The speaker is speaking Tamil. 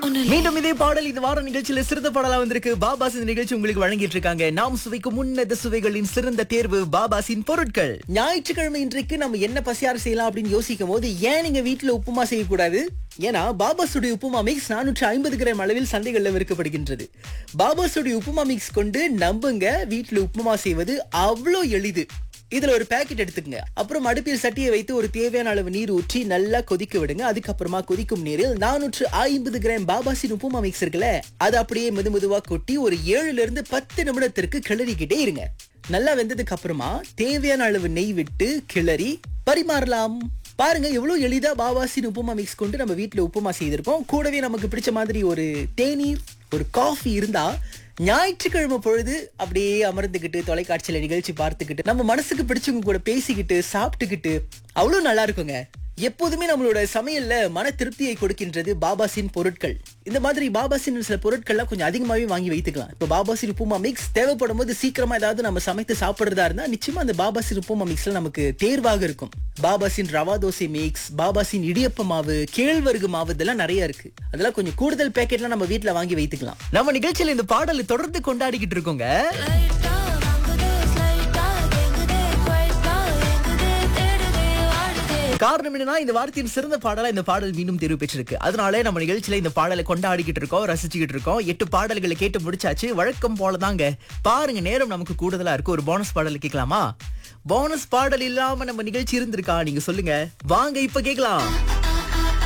ஒண்ணு இல்ல மீண்டும் இதே பாடல் இந்த வார நிகழ்ச்சியில சிறந்த பாடலா வந்திருக்கு பாபாஸ் இந்த நிகழ்ச்சி உங்களுக்கு வழங்கிட்டு இருக்காங்க நாம் சுவைக்கும் உன்னத சுவைகளின் சிறந்த தேர்வு பாபாஸின் பொருட்கள் ஞாயிற்றுக்கிழமை இன்றைக்கு நம்ம என்ன பசியாறு செய்யலாம் அப்படின்னு யோசிக்கும் போது ஏன் நீங்க வீட்டுல உப்புமா செய்யக்கூடாது ஏன்னா பாபாஸுடைய உப்புமா மிக்ஸ் நானூற்று ஐம்பது கிராம் அளவில் சந்தைகளில் விற்கப்படுகின்றது பாபாஸுடைய உப்புமா மிக்ஸ் கொண்டு நம்புங்க வீட்டுல உப்புமா செய்வது அவ்வளோ எளிது இதுல ஒரு பாக்கெட் எடுத்துக்கங்க அப்புறம் அடுப்பில் சட்டியை வைத்து ஒரு தேவையான அளவு நீர் ஊற்றி நல்லா கொதிக்க விடுங்க அதுக்கப்புறமா கொதிக்கும் நீரில் நானூற்று ஐம்பது கிராம் பாபாசின் உப்புமா மிக்ஸ் இருக்குல்ல அது அப்படியே மெது மெதுவா கொட்டி ஒரு ஏழுல இருந்து பத்து நிமிடத்திற்கு கிளறிக்கிட்டே இருங்க நல்லா வெந்ததுக்கு அப்புறமா தேவையான அளவு நெய் விட்டு கிளறி பரிமாறலாம் பாருங்க எவ்வளவு எளிதா பாபாசின் உப்புமா மிக்ஸ் கொண்டு நம்ம வீட்ல உப்புமா செய்திருக்கோம் கூடவே நமக்கு பிடிச்ச மாதிரி ஒரு தேநீர் ஒரு காஃபி இருந்தா ஞாயிற்றுக்கிழமை பொழுது அப்படியே அமர்ந்துகிட்டு தொலைக்காட்சியில நிகழ்ச்சி பார்த்துக்கிட்டு நம்ம மனசுக்கு பிடிச்சவங்க கூட பேசிக்கிட்டு சாப்பிட்டுக்கிட்டு அவ்வளவு நல்லா இருக்குங்க எப்போதுமே நம்மளோட சமையல்ல மன திருப்தியை கொடுக்கின்றது பாபாசின் பொருட்கள் இந்த மாதிரி பாபாசின் சில பொருட்கள்லாம் கொஞ்சம் அதிகமாவே வாங்கி வைத்துக்கலாம் இப்போ பாபாசின் உப்புமா மிக்ஸ் தேவைப்படும் போது சீக்கிரமா ஏதாவது நம்ம சமைத்து சாப்பிடுறதா இருந்தா நிச்சயமா அந்த பாபாசின் உப்புமா மிக்ஸ்ல நமக்கு தேர்வாக இருக்கும் பாபாசின் ரவா தோசை மிக்ஸ் பாபாசின் இடியப்ப மாவு கேழ்வரகு மாவு இதெல்லாம் நிறைய இருக்கு அதெல்லாம் கொஞ்சம் கூடுதல் பேக்கெட்லாம் நம்ம வீட்ல வாங்கி வைத்துக்கலாம் நம்ம நிகழ்ச்சியில இந்த பாடலை தொடர்ந்து கொண்டாடிக்கிட்டு இருக்கோங்க லைட்டா வாங்குதே ஸ்லைட்டா கேங்குதே குவைட்டா எங்குதே தேடுதே வாடுதே காரணம் என்னன்னா இந்த வாரத்தின் சிறந்த பாடலா இந்த பாடல் மீண்டும் தேர்வு பெற்றிருக்கு அதனாலே நம்ம நிகழ்ச்சியில இந்த பாடலை கொண்டாடிக்கிட்டு இருக்கோம் ரசிச்சுக்கிட்டு இருக்கோம் எட்டு பாடல்களை கேட்டு முடிச்சாச்சு வழக்கம் போலதாங்க பாருங்க நேரம் நமக்கு கூடுதலா இருக்கு ஒரு போனஸ் பாடல் கேட்கலாமா போனஸ் பாடல் இல்லாம நம்ம நிகழ்ச்சி இருந்திருக்கா நீங்க சொல்லுங்க வாங்க இப்ப கேட்கலாம்